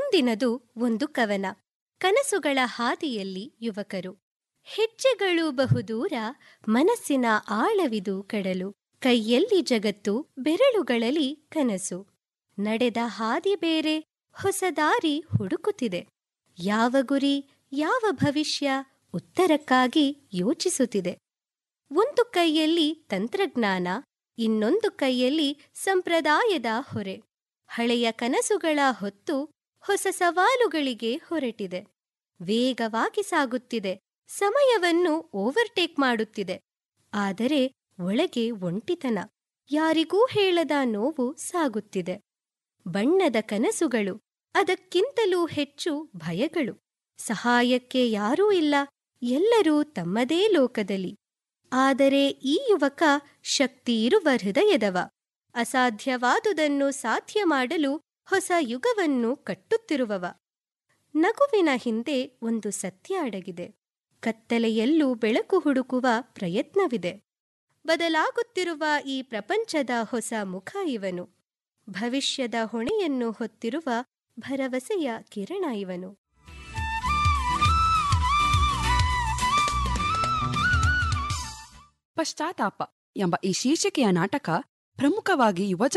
ಮುಂದಿನದು ಒಂದು ಕವನ ಕನಸುಗಳ ಹಾದಿಯಲ್ಲಿ ಯುವಕರು ಹೆಜ್ಜೆಗಳು ಬಹುದೂರ ಮನಸ್ಸಿನ ಆಳವಿದು ಕಡಲು ಕೈಯಲ್ಲಿ ಜಗತ್ತು ಬೆರಳುಗಳಲ್ಲಿ ಕನಸು ನಡೆದ ಹಾದಿ ಬೇರೆ ಹೊಸ ದಾರಿ ಹುಡುಕುತ್ತಿದೆ ಯಾವ ಗುರಿ ಯಾವ ಭವಿಷ್ಯ ಉತ್ತರಕ್ಕಾಗಿ ಯೋಚಿಸುತ್ತಿದೆ ಒಂದು ಕೈಯಲ್ಲಿ ತಂತ್ರಜ್ಞಾನ ಇನ್ನೊಂದು ಕೈಯಲ್ಲಿ ಸಂಪ್ರದಾಯದ ಹೊರೆ ಹಳೆಯ ಕನಸುಗಳ ಹೊತ್ತು ಹೊಸ ಸವಾಲುಗಳಿಗೆ ಹೊರಟಿದೆ ವೇಗವಾಗಿ ಸಾಗುತ್ತಿದೆ ಸಮಯವನ್ನು ಓವರ್ಟೇಕ್ ಮಾಡುತ್ತಿದೆ ಆದರೆ ಒಳಗೆ ಒಂಟಿತನ ಯಾರಿಗೂ ಹೇಳದ ನೋವು ಸಾಗುತ್ತಿದೆ ಬಣ್ಣದ ಕನಸುಗಳು ಅದಕ್ಕಿಂತಲೂ ಹೆಚ್ಚು ಭಯಗಳು ಸಹಾಯಕ್ಕೆ ಯಾರೂ ಇಲ್ಲ ಎಲ್ಲರೂ ತಮ್ಮದೇ ಲೋಕದಲ್ಲಿ ಆದರೆ ಈ ಯುವಕ ಶಕ್ತಿಯಿರುವ ಹೃದಯದವ ಅಸಾಧ್ಯವಾದುದನ್ನು ಸಾಧ್ಯ ಮಾಡಲು ಹೊಸ ಯುಗವನ್ನು ಕಟ್ಟುತ್ತಿರುವವ ನಗುವಿನ ಹಿಂದೆ ಒಂದು ಸತ್ಯ ಅಡಗಿದೆ ಕತ್ತಲೆಯಲ್ಲೂ ಬೆಳಕು ಹುಡುಕುವ ಪ್ರಯತ್ನವಿದೆ ಬದಲಾಗುತ್ತಿರುವ ಈ ಪ್ರಪಂಚದ ಹೊಸ ಮುಖ ಇವನು ಭವಿಷ್ಯದ ಹೊಣೆಯನ್ನು ಹೊತ್ತಿರುವ ಭರವಸೆಯ ಕಿರಣ ಇವನು ಪಶ್ಚಾತ್ತಾಪ ಎಂಬ ಈ ಶೀರ್ಷಿಕೆಯ ನಾಟಕ ಪ್ರಮುಖವಾಗಿ ಯುವಜ